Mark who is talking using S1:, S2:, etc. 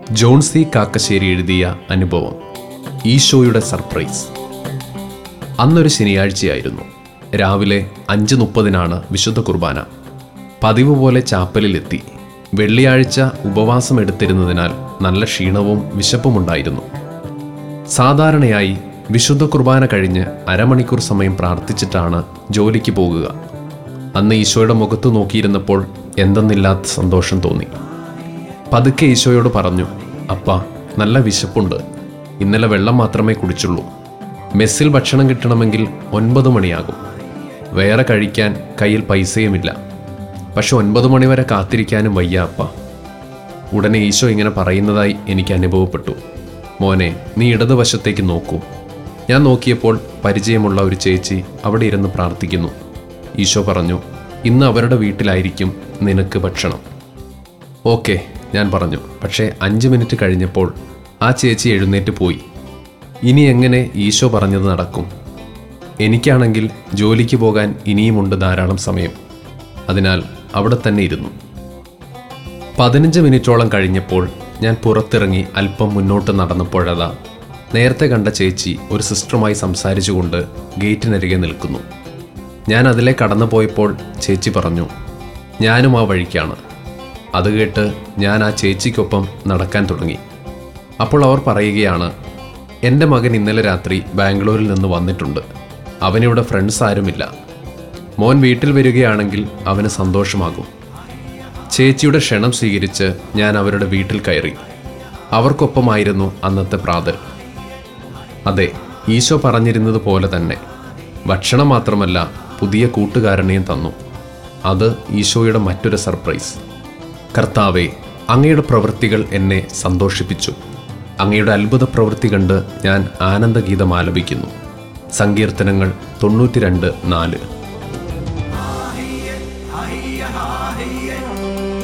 S1: John C Kakkassery എഴുതിയ അനുഭവം ഈശോയുടെ സർപ്രൈസ് അന്നൊരു ശനിയാഴ്ചയായിരുന്നു രാവിലെ അഞ്ച് മുപ്പതിനാണ് വിശുദ്ധ കുർബാന പതിവ് പോലെ ചാപ്പലിലെത്തി വെള്ളിയാഴ്ച ഉപവാസം എടുത്തിരുന്നതിനാൽ നല്ല ക്ഷീണവും വിശപ്പുമുണ്ടായിരുന്നു സാധാരണയായി വിശുദ്ധ കുർബാന കഴിഞ്ഞ് അരമണിക്കൂർ സമയം പ്രാർത്ഥിച്ചിട്ടാണ് ജോലിക്ക് പോകുക അന്ന് ഈശോയുടെ മുഖത്ത് നോക്കിയിരുന്നപ്പോൾ എന്തെന്നില്ലാത്ത സന്തോഷം തോന്നി പതുക്കെ ഈശോയോട് പറഞ്ഞു അപ്പ നല്ല വിശപ്പുണ്ട് ഇന്നലെ വെള്ളം മാത്രമേ കുടിച്ചുള്ളൂ മെസ്സിൽ ഭക്ഷണം കിട്ടണമെങ്കിൽ ഒൻപത് മണിയാകും വേറെ കഴിക്കാൻ കയ്യിൽ പൈസയുമില്ല പക്ഷെ ഒൻപത് മണി വരെ കാത്തിരിക്കാനും വയ്യ അപ്പ ഉടനെ ഈശോ ഇങ്ങനെ പറയുന്നതായി എനിക്ക് അനുഭവപ്പെട്ടു മോനെ നീ ഇടതുവശത്തേക്ക് നോക്കൂ ഞാൻ നോക്കിയപ്പോൾ പരിചയമുള്ള ഒരു ചേച്ചി അവിടെ ഇരുന്ന് പ്രാർത്ഥിക്കുന്നു ഈശോ പറഞ്ഞു ഇന്ന് അവരുടെ വീട്ടിലായിരിക്കും നിനക്ക് ഭക്ഷണം ഓക്കെ ഞാൻ പറഞ്ഞു പക്ഷേ അഞ്ച് മിനിറ്റ് കഴിഞ്ഞപ്പോൾ ആ ചേച്ചി എഴുന്നേറ്റ് പോയി ഇനി എങ്ങനെ ഈശോ പറഞ്ഞത് നടക്കും എനിക്കാണെങ്കിൽ ജോലിക്ക് പോകാൻ ഇനിയുമുണ്ട് ധാരാളം സമയം അതിനാൽ അവിടെ തന്നെ ഇരുന്നു പതിനഞ്ച് മിനിറ്റോളം കഴിഞ്ഞപ്പോൾ ഞാൻ പുറത്തിറങ്ങി അല്പം മുന്നോട്ട് നടന്നപ്പോഴതാ നേരത്തെ കണ്ട ചേച്ചി ഒരു സിസ്റ്ററുമായി സംസാരിച്ചുകൊണ്ട് ഗേറ്റിനരികെ നിൽക്കുന്നു ഞാൻ അതിലെ കടന്നു പോയപ്പോൾ ചേച്ചി പറഞ്ഞു ഞാനും ആ വഴിക്കാണ് അത് കേട്ട് ഞാൻ ആ ചേച്ചിക്കൊപ്പം നടക്കാൻ തുടങ്ങി അപ്പോൾ അവർ പറയുകയാണ് എൻ്റെ മകൻ ഇന്നലെ രാത്രി ബാംഗ്ലൂരിൽ നിന്ന് വന്നിട്ടുണ്ട് അവനിവിടെ ഫ്രണ്ട്സ് ആരുമില്ല മോൻ വീട്ടിൽ വരികയാണെങ്കിൽ അവന് സന്തോഷമാകും ചേച്ചിയുടെ ക്ഷണം സ്വീകരിച്ച് ഞാൻ അവരുടെ വീട്ടിൽ കയറി അവർക്കൊപ്പമായിരുന്നു അന്നത്തെ പ്രാതൽ അതെ ഈശോ പറഞ്ഞിരുന്നത് പോലെ തന്നെ ഭക്ഷണം മാത്രമല്ല പുതിയ കൂട്ടുകാരനെയും തന്നു അത് ഈശോയുടെ മറ്റൊരു സർപ്രൈസ് കർത്താവെ അങ്ങയുടെ പ്രവൃത്തികൾ എന്നെ സന്തോഷിപ്പിച്ചു അങ്ങയുടെ അത്ഭുത പ്രവൃത്തി കണ്ട് ഞാൻ ആനന്ദഗീതം ആലപിക്കുന്നു സങ്കീർത്തനങ്ങൾ തൊണ്ണൂറ്റിരണ്ട് നാല്